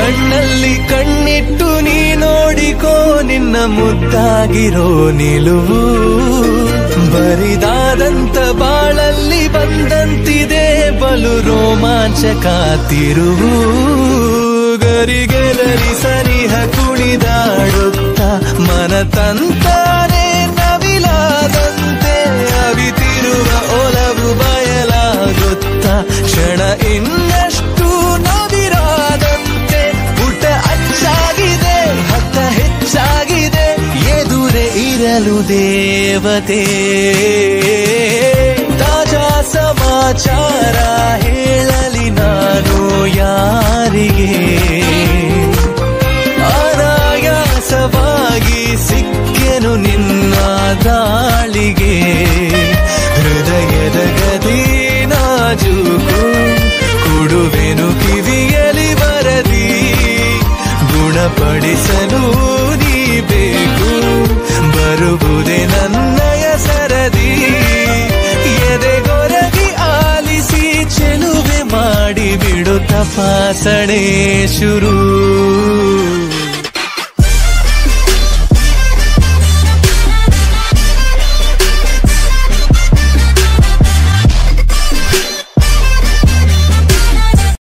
ಕಣ್ಣಲ್ಲಿ ಕಣ್ಣಿಟ್ಟು ನೀ ನೋಡಿಕೋ ನಿನ್ನ ಮುದ್ದಾಗಿರೋ ನಿಲುವು ಬರಿದಾದಂತ ಬಾಳಲ್ಲಿ ಬಂದಂತಿದೆ ಬಲು ರೋಮಾಂಚಕ ತಿರುವು ಗರಿಗೆದರಿ ಸರಿಹ ಕುಣಿದಾಡುತ್ತ ಮನ ತಂತಾನೆ ನವಿಲಾದಂತೆ ಅವಿತಿರುವ ಒಲವು ಬಯಲಾಗುತ್ತ ಕ್ಷಣ ಇನ್ನಷ್ಟು ನವಿರಾದಂತೆ ಪುಟ ಅಚ್ಚಾಗಿದೆ ಹತ್ತ ಹೆಚ್ಚಾಗಿದೆ ಎದುರೆ ಇರಲು ದೇವತೆ ತಾಜಾ ಸಮಾಚಾರ ಹೇಳಲಿ ನಾನು ಯಾರಿಗೆ ಅನಾಯಾಸವಾಗಿ ಸಿಕ್ಕೆನು ನಿನ್ನ ದಾಳಿಗೆ ಹೃದಯದ ಗದಿ ನಾಜೂಕು ಕೊಡುವೆನು ಕಿವಿಯಲಿ ಬರದಿ ಗುಣಪಡಿಸಲು ನೀ ಬೇಕು ಬರುವುದೇ ನನ್ನಯ ಸರದಿ ಎದೆಗೊರಗಿ ಆಲಿಸಿ ಚೆಲುವೆ ಮಾಡಿ ಬಿಡು ತಪಾಸಣೆ ಶುರು